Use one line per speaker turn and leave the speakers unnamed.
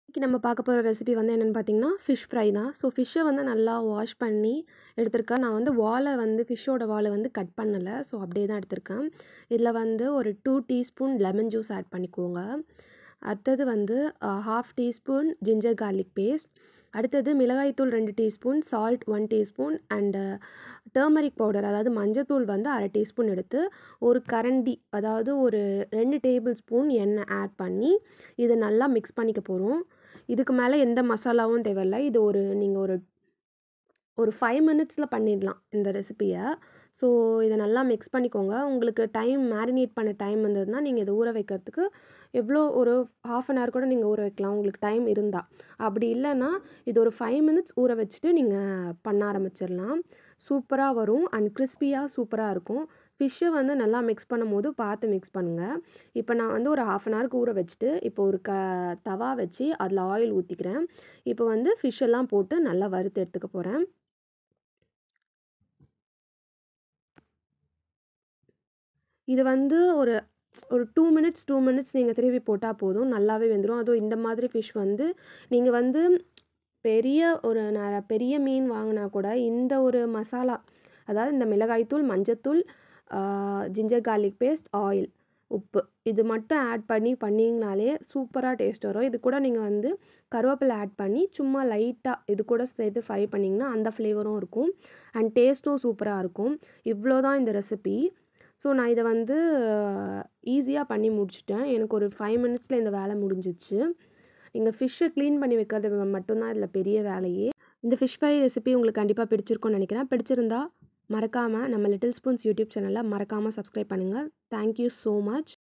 இன்னைக்கு நம்ம பார்க்க போகிற ரெசிபி வந்து என்னென்னு பார்த்தீங்கன்னா ஃபிஷ் ஃப்ரை தான் ஸோ ஃபிஷ்ஷை வந்து நல்லா வாஷ் பண்ணி எடுத்திருக்கேன் நான் வந்து வாலை வந்து ஃபிஷ்ஷோட வாலை வந்து கட் பண்ணலை ஸோ அப்படியே தான் எடுத்திருக்கேன் இதில் வந்து ஒரு two teaspoon lemon juice add பண்ணிக்கோங்க அடுத்தது வந்து half teaspoon ginger garlic paste அடுத்தது மிளகாய்த்தூள் ரெண்டு teaspoon salt one teaspoon and turmeric powder அதாவது மஞ்சத்தூள் வந்து அரை டீஸ்பூன் எடுத்து ஒரு கரண்டி அதாவது ஒரு ரெண்டு டேபிள் ஸ்பூன் எண்ணெய் ஆட் பண்ணி இதை நல்லா மிக்ஸ் பண்ணிக்க போகிறோம் இதுக்கு மேலே எந்த மசாலாவும் தேவையில்லை இது ஒரு நீங்கள் ஒரு ஒரு ஃபைவ் மினிட்ஸில் பண்ணிடலாம் இந்த ரெசிப்பியை ஸோ இதை நல்லா மிக்ஸ் பண்ணிக்கோங்க உங்களுக்கு டைம் மேரினேட் பண்ண டைம் இருந்ததுன்னா நீங்கள் இதை ஊற வைக்கிறதுக்கு எவ்வளோ ஒரு ஹாஃப் அன் ஹவர் கூட நீங்கள் ஊற வைக்கலாம் உங்களுக்கு டைம் இருந்தால் அப்படி இல்லைன்னா இது ஒரு ஃபைவ் மினிட்ஸ் ஊற வச்சுட்டு நீங்கள் பண்ண ஆரம்பிச்சிடலாம் சூப்பராக வரும் அண்ட் கிறிஸ்பியாக சூப்பராக இருக்கும் ஃபிஷ்ஷை வந்து நல்லா மிக்ஸ் பண்ணும் போது பார்த்து மிக்ஸ் பண்ணுங்கள் இப்போ நான் வந்து ஒரு ஹாஃப் அன் ஹவருக்கு ஊற வச்சுட்டு இப்போ ஒரு க தவா வச்சு அதில் ஆயில் ஊற்றிக்கிறேன் இப்போ வந்து ஃபிஷ் எல்லாம் போட்டு நல்லா வறுத்து எடுத்துக்க போகிறேன் இது வந்து ஒரு ஒரு டூ மினிட்ஸ் டூ மினிட்ஸ் நீங்கள் திருப்பி போட்டால் போதும் நல்லாவே வெந்துடும் அதுவும் இந்த மாதிரி ஃபிஷ் வந்து நீங்கள் வந்து பெரிய ஒரு ந பெரிய மீன் வாங்கினா கூட இந்த ஒரு மசாலா அதாவது இந்த மிளகாய்த்தூள் மஞ்சத்தூள் ஜிஞ்சர் கார்லிக் பேஸ்ட் ஆயில் உப்பு இது மட்டும் ஆட் பண்ணி பண்ணிங்கனாலே சூப்பராக டேஸ்ட் வரும் இது கூட நீங்கள் வந்து கருவேப்பிலை ஆட் பண்ணி சும்மா லைட்டாக இது கூட சேர்த்து ஃப்ரை பண்ணிங்கன்னா அந்த ஃப்ளேவரும் இருக்கும் அண்ட் டேஸ்ட்டும் சூப்பராக இருக்கும் இவ்வளோ தான் இந்த ரெசிபி ஸோ நான் இதை வந்து ஈஸியாக பண்ணி முடிச்சிட்டேன் எனக்கு ஒரு ஃபைவ் மினிட்ஸில் இந்த வேலை முடிஞ்சிச்சு நீங்கள் ஃபிஷ்ஷை க்ளீன் பண்ணி வைக்கிறது மட்டும்தான் இதில் பெரிய வேலையே இந்த ஃபிஷ் ஃப்ரை ரெசிபி உங்களுக்கு கண்டிப்பாக பிடிச்சிருக்கும்னு நினைக்கிறேன் பிடிச்சிருந்தா மறக்காமல் நம்ம லிட்டில் ஸ்பூன்ஸ் யூடியூப் சேனலில் மறக்காமல் சப்ஸ்கிரைப் பண்ணுங்கள் தேங்க்யூ ஸோ மச்